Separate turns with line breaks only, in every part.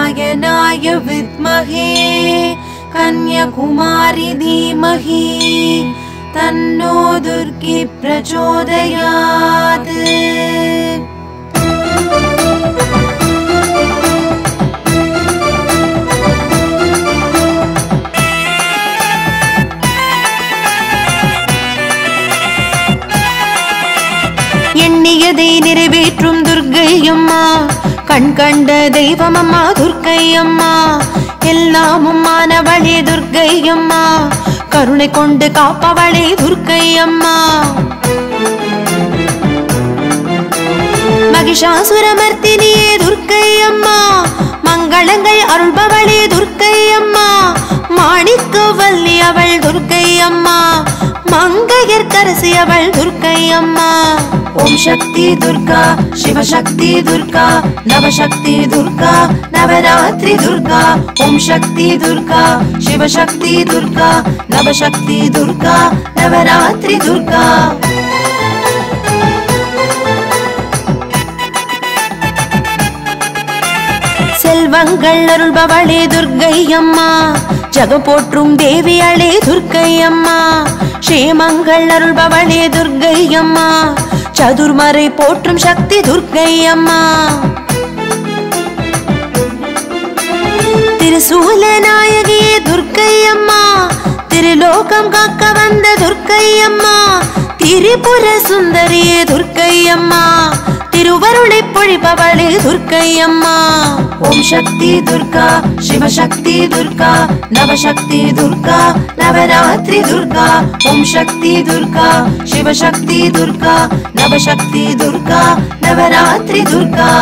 कात्यायनाय विद्महे कन्याकुमारि धीमहि तन्नो दुर्गी प्रचोदयात् எண்ணியதை நிறைவேற்றும் துர்க்கை அம்மா கண் கண்ட தெய்வம் அம்மா துர்க்கை அம்மா எல்லாமும் மானவளே துர்க்கை அம்மா கருணை கொண்டு காப்பவளே துர்க்கை அம்மா மகிஷாசுரமர்த்தினியே துர்க்கை அம்மா மங்களங்கள் அருள்பவளே துர்க்கை அம்மா மாணிக்க வல்லி அவள் துர்க்கை அம்மா மங்கையர்க்கரசி அவள் துர்க்கை அம்மா ஓம் சக்தி துர்கா சிவசக்தி துர்கா நவசக்தி துர்கா நவராத்திரி துர்கா ஓம் சக்தி துர்கா சிவசக்தி துர்கா நவசக்தி துர்கா நவராத்திரி துர்கா செல்வங்கள் அருள்பவளே துர்க்கை அம்மா ஜகம் போற்றும் தேவியளே துர்க்கை அம்மா ஸ்ரீமங்கள் அருள்பவளே துர்க்கை அம்மா சதுர்மறை போற்றும் சக்தி துர்க்கை அம்மா திருசூல நாயகியே துர்க்கை அம்மா திருலோகம் காக்க வந்த துர்க்கை அம்மா திரிபுர சுந்தரியே துர்க்கை அம்மா திருவருளை பொழிபவளே துர்க்கை அம்மா ஓம் சக்தி துர்கா சிவசக்தி துர்கா நவசக்தி துர்கா நவராத்திரி துர்கா ஓம் சக்தி துர்கா சிவசக்தி துர்கா நவசக்தி துர்கா நவராத்திரி துர்கா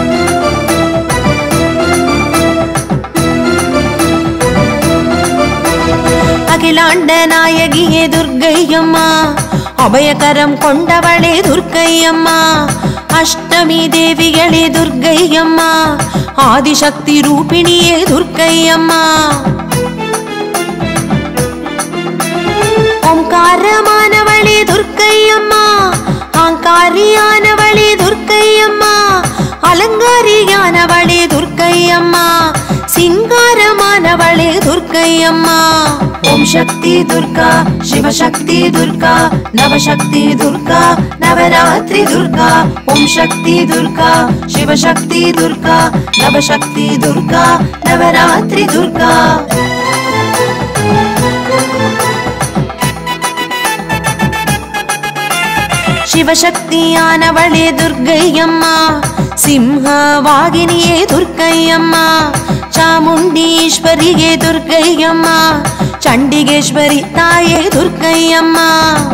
அகிலாண்ட நாயகியே துர்க்கை அம்மா அபயகரம் கொண்டவளே துர்க்கை அம்மா அஷ்டமி தேவிகளே துர்க்கை அம்மா ஆதிசக்தி ரூபிணியே துர்க்கை அம்மா ஓம்காரமானவளே துர்க்கை அம்மா ஆங்காரியானவளே துர்க்கை அம்மா அலங்காரியானவளே துர்க்கை அம்மா சிங்காரமானவளே துர்க்கை அம்மா ஓம் சக்தி துர்கா சிவசக்தி துர்கா நவசக்தி துர்கா நவராத்திரி துர்கா ஓம் சக்தி துர்கா சிவசக்தி துர்கா நவசக்தி துர்கா நவராத்திரி துர்கா சிவசக்தியானவளே துர்க்கை அம்மா சிம்ஹ வாகினியே துர்க்கை அம்மா சாமுண்டீஸ்வரியே துர்க்கை அம்மா சண்டிகேஸ்வரி தாயே துர்க்கை அம்மா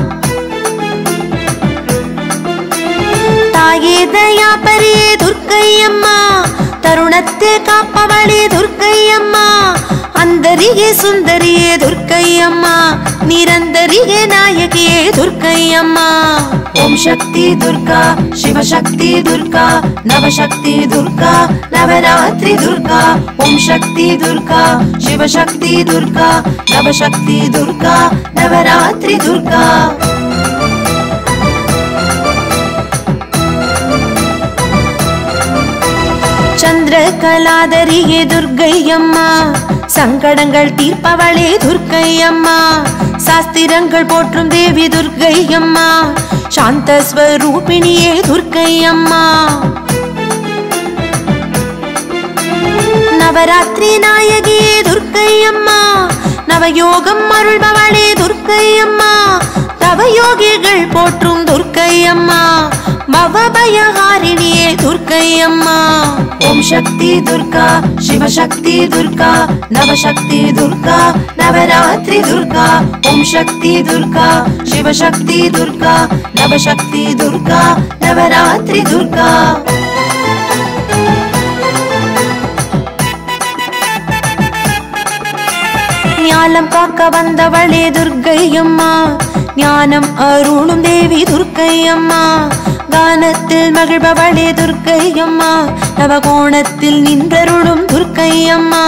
தாயே தயாபரியே துர்க்கை அம்மா தருணத்தை காப்பவளே துர்க்கை அம்மா அந்தரியே சுந்தரியே துர்க்கை அம்மா நிரந்தரியே நாயகியே துர்க்கை அம்மா ஓம் சக்தி துர்கா சிவசக்தி துர்கா நவசக்தி துர்கா நவராத்திரி துர்கா ஓம் சக்தி துர்கா சிவசக்தி துர்கா நவசக்தி துர்கா நவராத்திரி துர்கா சந்திர கலாதரியே துர்க்கை அம்மா சங்கடங்கள் தீர்ப்பவளே துர்க்கை அம்மா சாஸ்திரங்கள் போற்றும் தேவி துர்க்கை அம்மா சாந்த ஸ்வரூபிணியே துர்க்கை அம்மா நவராத்திரி நாயகியே துர்க்கை அம்மா நவயோகம் அருள்பவளே துர்க்கை அம்மா தவயோகிகள் போற்றும் துர்க்கை அம்மா பவபயஹாரிணியே துர்க்கை அம்மா ஓம் சக்தி துர்கா சிவசக்தி துர்கா நவசக்தி துர்கா நவராத்திரி துர்கா ஓம் சக்தி துர்கா சிவசக்தி துர்கா நவசக்தி துர்கா நவராத்திரி துர்கா ஞானம் காக்க வந்தவளே துர்க்கை அம்மா ஞானம் அருளும் தேவி துர்க்கை அம்மா கானத்தில் மகிழ்பவளே துர்க்கை அம்மா நவகோணத்தில் நின்றருளும் துர்க்கை அம்மா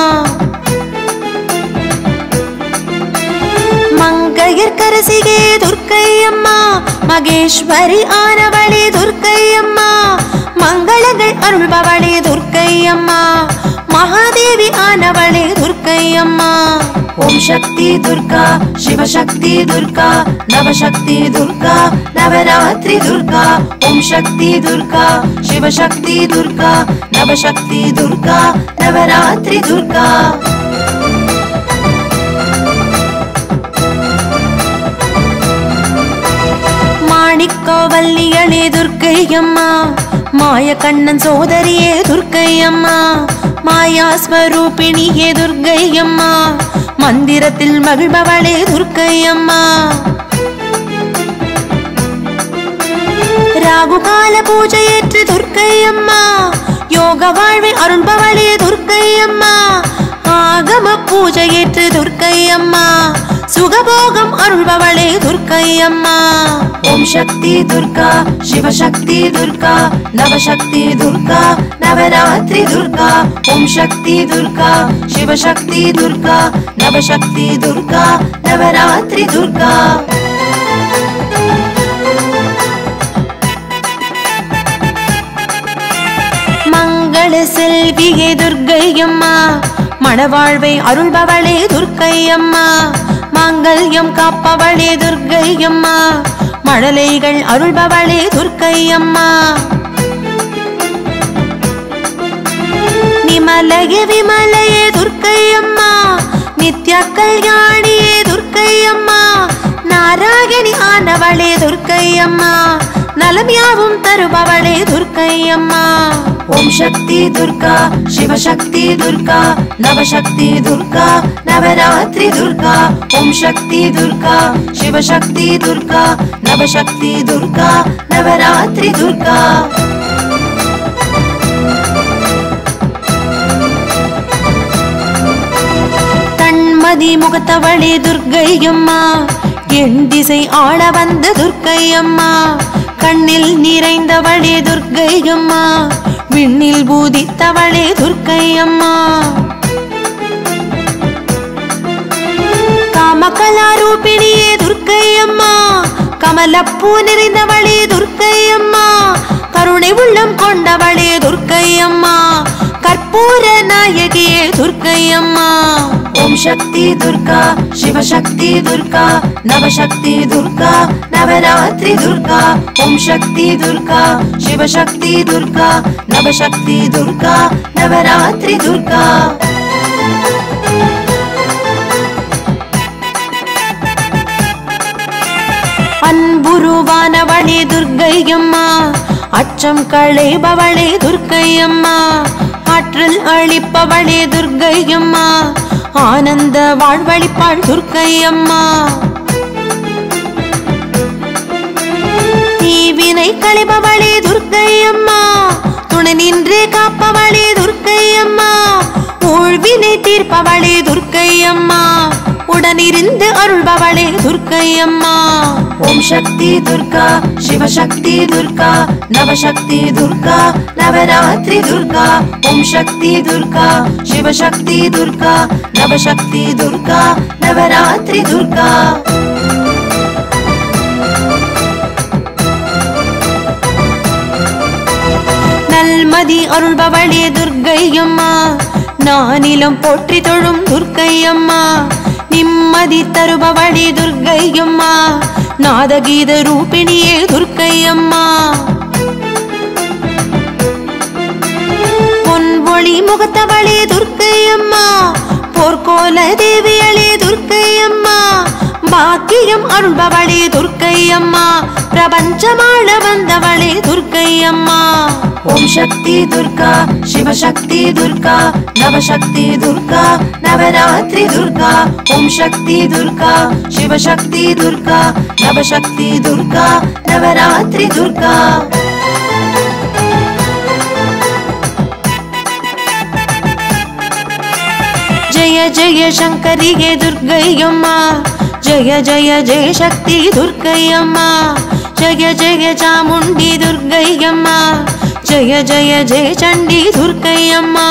மங்கையர்க்கரசியே துர்க்கை அம்மா மகேஸ்வரி ஆனவளே துர்க்கை அம்மா மங்களங்கள் அருள்பவளே துர்க்கை அம்மா மகாதேவி ஆனவளே துர்க்கை அம்மா ஓம் சக்தி துர்கா சிவசக்தி துர்கா நவசக்தி துர்கா நவராத்திரி துர்கா ஓம் சக்தி துர்கா சிவசக்தி துர்கா நவசக்தி துர்கா நவராத்திரி துர்கா மாணிக்கவல்லியளே துர்க்கை அம்மா மாய கண்ணன் சோதரியே துர்க்கை அம்மா மாயா ஸ்வரூபிணியே துர்க்கை அம்மா மந்திரத்தில் மகிழ்பவளே துர்க்கை அம்மா ராகுகால பூஜையேற்று துர்க்கை அம்மா யோக வாழ்வை அருள்பவளே துர்க்கை அம்மா ஆகம பூஜையேற்று துர்க்கை அம்மா சுகபோகம் அருள்பவளே துர்க்கை அம்மா ஓம் சக்தி துர்கா சிவசக்தி துர்கா நவசக்தி துர்கா நவராத்திரி துர்கா ஓம் சக்தி துர்கா சிவசக்தி துர்கா நவசக்தி துர்கா நவராத்திரி துர்கா மங்கள செல்வியே துர்க்கை அம்மா மணவாழ்வை அருள்பவளே துர்க்கை அம்மா மாங்கல்யம் காப்பவளே துர்க்கை அம்மா மழலைகள் அருள்பவளே துர்க்கை அம்மா நிமலய விமலையே துர்க்கை அம்மா நித்ய கல்யாணியே துர்க்கை அம்மா நாராயணி ஆனவளே துர்க்கை அம்மா நலம் யாவும் தருபவளே துர்க்கை அம்மா ஓம் சக்தி துர்கா சிவசக்தி துர்கா நவசக்தி துர்கா நவராத்திரி துர்கா ஓம் சக்தி துர்கா சிவசக்தி துர்கா நவசக்தி துர்கா நவராத்திரி துர்கா தன்மதி முகத்தவளே துர்க்கை அம்மா என் திசை ஆள வந்த துர்க்கை அம்மா கண்ணில் நிறைந்தவளே துர்க்கை அம்மா விண்ணில் பூதித்தவளே துர்க்கை அம்மா காமகலாரூபிணியே துர்க்கை அம்மா கமலப்பூ நிறைந்தவளே துர்க்கை அம்மா கருணை உள்ளம் கொண்டவளே துர்க்கை அம்மா கற்பூர நாயகியே துர்க்கை அம்மா ஓம் சக்தி துர்கா சிவசக்தி துர்கா நவசக்தி துர்கா நவராத்திரி துர்கா ஓம் சக்தி துர்கா சிவசக்தி துர்கா நவசக்தி துர்கா நவராத்திரி துர்கா அன்புருவானவளே துர்க்கை அம்மா அச்சம் களைபவளே துர்க்கை அம்மா ஆற்றல் அளிப்பவளே துர்க்கை அம்மா ஆனந்த வாழ்வழிப்பாள் துர்க்கை அம்மா தீவினை களைபவளே துர்க்கை அம்மா துணை நின்றே காப்பவளே துர்க்கை அம்மா ஊழ்வினை தீர்ப்பவளே துர்க்கை அம்மா உடனிருந்து அருள்பவளே துர்க்கை அம்மா ஓம் சக்தி துர்கா சிவசக்தி துர்கா நவசக்தி துர்கா நவராத்திரி துர்கா ஓம் சக்தி துர்கா சிவசக்தி துர்கா நவசக்தி துர்கா நவராத்திரி துர்கா நல்மதி அருள்பவளே துர்க்கை அம்மா நானிலம் போற்றி தொழும் துர்க்கை அம்மா நிம்மதி தருபவளே துர்க்கை அம்மா நாதகீத ரூபிணியே துர்க்கை அம்மா பொன்வொளி முகத்தவளே துர்க்கை அம்மா போர்க்கோல தேவியளே துர்க்கை அம்மா பாக்கியம் அருள்பவளே துர்க்கை அம்மா பிரபஞ்சமாள வந்தவளே துர்க்கை அம்மா ஓம் சக்தி துர்கா சிவசக்தி துர்கா நவசக்தி துர்கா நவராத்திரி துர்கா ஓம் சக்தி துர்கா சிவசக்தி துர்கா நவசக்தி துர்கா நவராத்திரி துர்கா ஜெய ஜெய சங்கரியே துர்க்கை அம்மா ஜெய ஜெய ஜெய சக்தி துர்க்கை அம்மா ஜெய ஜெய சாமுண்டி துர்க்கை அம்மா ஜெய ஜெய ஜெய சண்டி துர்க்கை அம்மா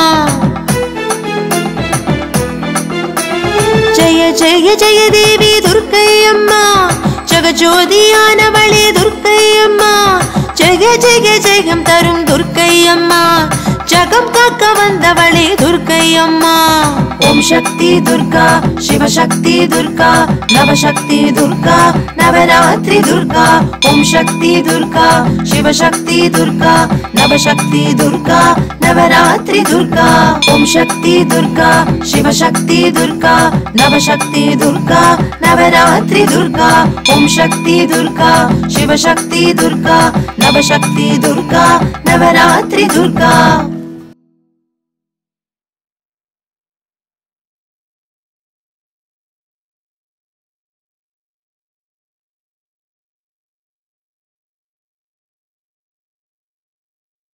ஜெய ஜெய ஜெய தேவி துர்க்கை அம்மா ஜெகஜோதியானவளே துர்க்கை அம்மா ஜெய ஜெய ஜெயம் தரும் துர்க்கை அம்மா ஜகம் காக்க வந்தவளே துர்க்கை அம்மா ஓம் சக்தி துர்கா சிவசக்தி துர்கா நவசக்தி துர்கா நவராத்திரி துர்கா ஓம் சக்தி துர்கா சிவசக்தி துர்கா நவசக்தி துர்கா நவராத்திரி துர்கா ஓம் சக்தி துர்கா சிவசக்தி துர்கா நவசக்தி துர்கா நவராத்திரி துர்கா ஓம் சக்தி துர்கா சிவசக்தி துர்கா நவசக்தி துர்கா நவராத்திரி துர்கா